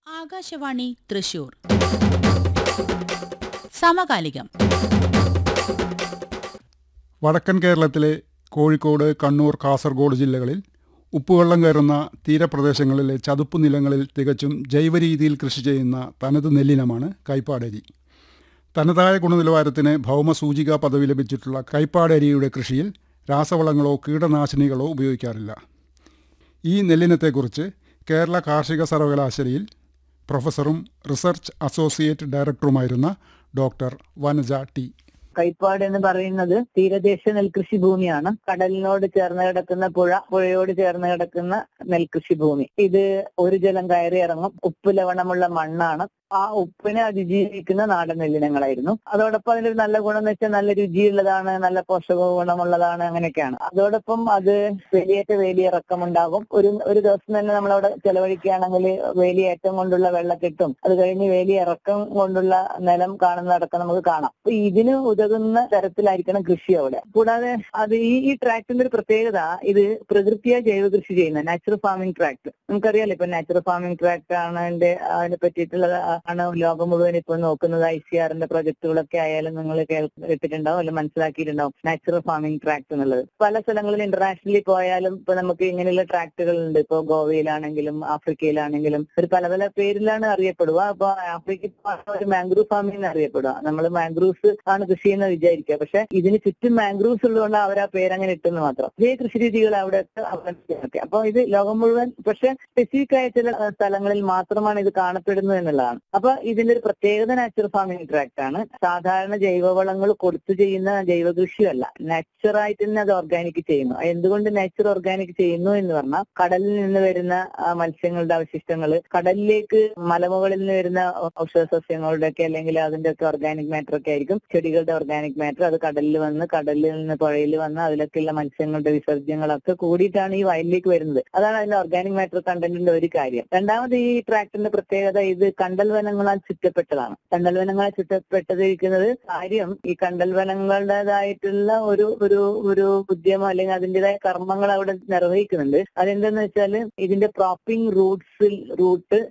ആകാശവാണി തൃശൂർ സമകാലികം വടക്കൻ കേരളത്തിലെ കോഴിക്കോട് കണ്ണൂർ കാസർഗോഡ് ജില്ലകളിൽ ഉപ്പുവെള്ളം കയറുന്ന തീരപ്രദേശങ്ങളിലെ ചതുപ്പ് നിലങ്ങളിൽ തികച്ചും ജൈവരീതിയിൽ കൃഷി ചെയ്യുന്ന തനത് നെല്ലിനമാണ് കൈപ്പാടരി തനതായ ഗുണനിലവാരത്തിന് ഭൗമസൂചിക പദവി ലഭിച്ചിട്ടുള്ള കൈപ്പാടരിയുടെ കൃഷിയിൽ രാസവളങ്ങളോ കീടനാശിനികളോ ഉപയോഗിക്കാറില്ല ഈ നെല്ലിനത്തെക്കുറിച്ച് കേരള കാർഷിക സർവകലാശാലയിൽ പ്രൊഫസറും റിസർച്ച് അസോസിയേറ്റ് ഡയറക്ടറുമായിരുന്ന ഡോക്ടർ വനജ ടി കൈപ്പാട് എന്ന് പറയുന്നത് തീരദേശ നെൽകൃഷി ഭൂമിയാണ് കടലിനോട് ചേർന്ന് കിടക്കുന്ന പുഴ പുഴയോട് ചേർന്ന് കിടക്കുന്ന നെൽകൃഷി ഭൂമി ഇത് ഒരു ജലം കയറി ഇറങ്ങും ഉപ്പ് ലവണമുള്ള മണ്ണാണ് ആ ഉപ്പിനെ അതിജീവിക്കുന്ന നാടൻ നെല്ലിനങ്ങളായിരുന്നു അതോടൊപ്പം അതിന്റെ ഒരു നല്ല ഗുണം എന്ന് വെച്ചാൽ നല്ല രുചിയുള്ളതാണ് നല്ല പോഷക ഗുണമുള്ളതാണ് അങ്ങനെയൊക്കെയാണ് അതോടൊപ്പം അത് വേലിയേറ്റ വേലിയിറക്കം ഉണ്ടാകും ഒരു ഒരു ദിവസം തന്നെ നമ്മളവിടെ ചെലവഴിക്കുകയാണെങ്കിൽ വേലിയേറ്റം കൊണ്ടുള്ള വെള്ളക്കെട്ടും അത് കഴിഞ്ഞ് വേലിയിറക്കം കൊണ്ടുള്ള നിലം കാണുന്നതടക്കം നമുക്ക് കാണാം അപ്പൊ ഇതിന് ഉതകുന്ന തരത്തിലായിരിക്കണം കൃഷി അവിടെ കൂടാതെ അത് ഈ ഈ ട്രാക്ടിന്റെ ഒരു പ്രത്യേകത ഇത് പ്രകൃതിയായ ജൈവ കൃഷി ചെയ്യുന്ന നാച്ചുറൽ ഫാമിംഗ് ട്രാക്ട് നമുക്കറിയാലോ ഇപ്പൊ നാച്ചുറൽ ഫാമിംഗ് ട്രാക്ട് ആണ് അതിന്റെ അതിനെ പറ്റിയിട്ടുള്ളത് ആണ് ലോകം മുഴുവൻ ഇപ്പൊ നോക്കുന്നത് ഐ സി ആറിന്റെ പ്രൊജക്ടുകളൊക്കെ ആയാലും നിങ്ങൾ കേട്ടിട്ടുണ്ടാവും അല്ലെങ്കിൽ മനസ്സിലാക്കിയിട്ടുണ്ടാവും നാച്ചുറൽ ഫാമിംഗ് ട്രാക്ട് എന്നുള്ളത് പല സ്ഥലങ്ങളിൽ ഇന്റർനാഷണലി പോയാലും ഇപ്പൊ നമുക്ക് ഇങ്ങനെയുള്ള ട്രാക്ടുകൾ ഉണ്ട് ഇപ്പൊ ഗോവയിലാണെങ്കിലും ആഫ്രിക്കയിലാണെങ്കിലും ഒരു പല പല പേരിലാണ് അറിയപ്പെടുക അപ്പൊ ആഫ്രിക്കയിൽ ഒരു മാംഗ്രൂവ് ഫാമിംഗ് എന്ന് അറിയപ്പെടുക നമ്മൾ മാംഗ്രൂവ്സ് ആണ് കൃഷി ചെയ്യുന്നത് വിചാരിക്കുക പക്ഷെ ഇതിന് ചുറ്റും മാംഗ്രൂവ്സ് ഉള്ളതുകൊണ്ട് അവർ ആ പേര് അങ്ങനെ ഇട്ടെന്ന് മാത്രം ഇതേ കൃഷി രീതികൾ അവിടെ അവലംബിക്കുകയൊക്കെ അപ്പൊ ഇത് ലോകം മുഴുവൻ പക്ഷെ സ്പെസിഫിക് ആയ ചില അഹ് സ്ഥലങ്ങളിൽ മാത്രമാണ് ഇത് കാണപ്പെടുന്നത് എന്നുള്ളതാണ് അപ്പൊ ഇതിന്റെ ഒരു പ്രത്യേകത നാച്ചുറൽ ഫാമിംഗ് ട്രാക്ട് ആണ് സാധാരണ ജൈവവളങ്ങൾ കൊടുത്തു ചെയ്യുന്ന ജൈവ കൃഷിയല്ല നാച്ചുറായിട്ട് തന്നെ അത് ഓർഗാനിക് ചെയ്യുന്നു എന്തുകൊണ്ട് നാച്ചുർ ഓർഗാനിക് ചെയ്യുന്നു എന്ന് പറഞ്ഞാൽ കടലിൽ നിന്ന് വരുന്ന ആ, മത്സ്യങ്ങളുടെ അവശിഷ്ടങ്ങൾ കടലിലേക്ക് മലമുകളിൽ നിന്ന് വരുന്ന ഔഷധ സസ്യങ്ങളുടെ ഒക്കെ അല്ലെങ്കിൽ അതിന്റെ ഒക്കെ ഓർഗാനിക് മാറ്റർ ഒക്കെ ആയിരിക്കും ചെടികളുടെ ഓർഗാനിക് മാറ്റർ അത് കടലിൽ വന്ന് കടലിൽ നിന്ന് പുഴയിൽ വന്ന് അതിലൊക്കെയുള്ള മത്സ്യങ്ങളുടെ വിസർജ്യങ്ങളൊക്കെ കൂടിയിട്ടാണ് ഈ വയലിലേക്ക് വരുന്നത് അതാണ് അതിന്റെ ഓർഗാനിക് മാറ്റർ കണ്ടന്റിന്റെ ഒരു കാര്യം രണ്ടാമത് ഈ ട്രാക്ടറിന്റെ പ്രത്യേകത ഇത് കണ്ടൽ വനങ്ങളാൽ ചുറ്റപ്പെട്ടതാണ് കണ്ടൽ വനങ്ങളാൽ ചുറ്റപ്പെട്ടതിരിക്കുന്നത് കാര്യം ഈ കണ്ടൽ വനങ്ങളുടേതായിട്ടുള്ള ഒരു ഒരു ഒരു ഉദ്യമം അല്ലെങ്കിൽ അതിന്റേതായ കർമ്മങ്ങൾ അവിടെ നിർവഹിക്കുന്നുണ്ട് അതെന്താന്ന് വെച്ചാൽ ഇതിന്റെ പ്രോപ്പിംഗ് റൂട്ട്സിൽ റൂട്ട്